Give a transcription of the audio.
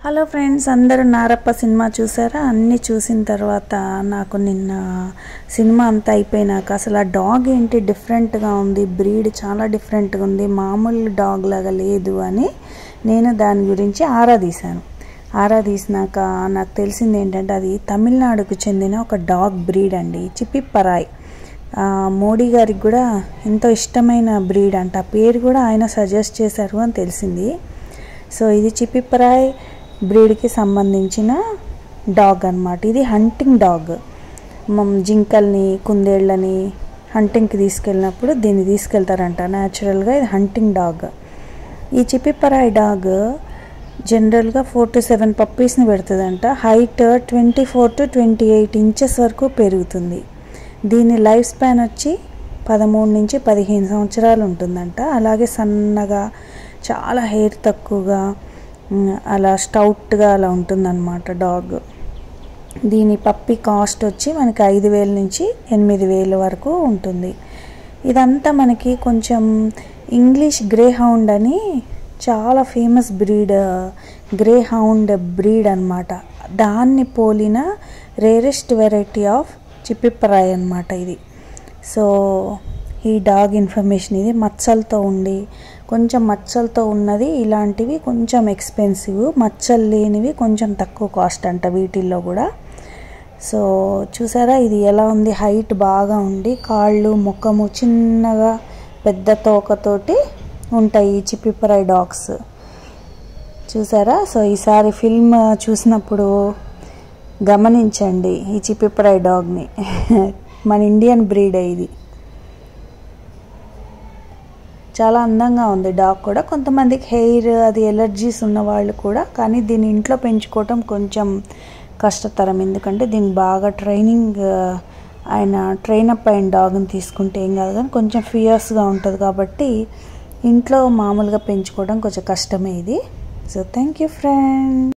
hello friends అందరూ Narappa cinema చూసారా అన్నీ చూసిన తర్వాత నాకు నిన్న సినిమా అంతా అయిపోయినాక అసలు ఆ డాగ్ ఏంటి డిఫరెంట్గా ఉంది బ్రీడ్ చాలా డిఫరెంట్గా ఉంది మామూలు డాగ్ లాగా లేదు అని నేను దాని గురించి ఆరా తీశాను ఆరా తీసినాక నాకు తెలిసింది ఏంటంటే అది తమిళనాడుకు చెందిన ఒక డాగ్ బ్రీడ్ అండి చిప్పిప్పరాయ్ ఆ, మోడీ గారికి కూడా ఎంతో ఇష్టమైన బ్రీడ్ అంట ఆ పేరు కూడా ఆయన సజెస్ట్ చేశారు అని తెలిసింది సో ఇది చిప్పిప్పరాయ్ బ్రీడ్కి సంబంధించిన డాగ్ అన్నమాట ఇది హంటింగ్ డాగ్ మమ్ జింకల్ని కుందేళ్ళని హంటింగ్కి తీసుకెళ్ళినప్పుడు దీన్ని తీసుకెళ్తారంట న్యాచురల్గా ఇది హంటింగ్ డాగ్ ఈ చిప్పిప్పరాయ్ డాగ్ జనరల్గా ఫోర్ టు సెవెన్ పప్పీస్ని పెడుతుందంట height twenty four to twenty eight inches వరకు పెరుగుతుంది దీని లైఫ్ స్పాన్ వచ్చి పదమూడు నుంచి పదిహేను సంవత్సరాలు ఉంటుందంట అలాగే సన్నగా చాలా హెయిర్ తక్కువగా ఉమ్, అలా స్టౌట్గా అలా ఉంటుందన్నమాట డాగ్ దీని పప్పి కాస్ట్ వచ్చి మనకి ఐదు వేల నుంచి ఎనిమిది వేల వరకు ఉంటుంది ఇదంతా మనకి కొంచెం ఇంగ్లీష్ గ్రే హౌండ్ అని చాలా famous breed greyhound breed అనమాట దాన్ని పోలిన రేరెస్ట్ వెరైటీ ఆఫ్ చిప్పిప్పరాయ్ అనమాట ఇది సో ఈ డాగ్ ఇన్ఫర్మేషన్ ఇది మచ్చలతో ఉండి కొంచెం మచ్చలతో ఉన్నది ఇలాంటివి కొంచెం ఎక్స్పెన్సివ్ మచ్చలు లేనివి కొంచెం తక్కువ కాస్ట్ అంట వీటిల్లో కూడా సో చూసారా ఇది ఎలా ఉంది హైట్ బాగా ఉండి కాళ్ళు ముఖము చిన్నగా పెద్ద తోకతోటి ఉంటాయి ఈ చిప్పిపరాయి డాగ్స్ చూసారా సో ఈసారి ఫిల్మ్ చూసినప్పుడు గమనించండి ఈ చిప్పిపరాయి డాగ్ని మన ఇండియన్ బ్రీడ్ ఇది చాలా అందంగా ఉంది డాగ్ కూడా కొంతమందికి హెయిర్ అది ఎలర్జీస్ ఉన్న వాళ్ళు కూడా కానీ దీన్ని ఇంట్లో పెంచుకోవటం కొంచెం కష్టతరం ఎందుకంటే దీనికి బాగా ట్రైనింగ్ ఆయన ట్రైనప్ అయిన డాగ్ని తీసుకుంటే ఏం కాదు కానీ కొంచెం ఫియర్స్గా ఉంటుంది కాబట్టి ఇంట్లో మామూలుగా పెంచుకోవడం కొంచెం కష్టమే ఇది సో థ్యాంక్ యూ ఫ్రెండ్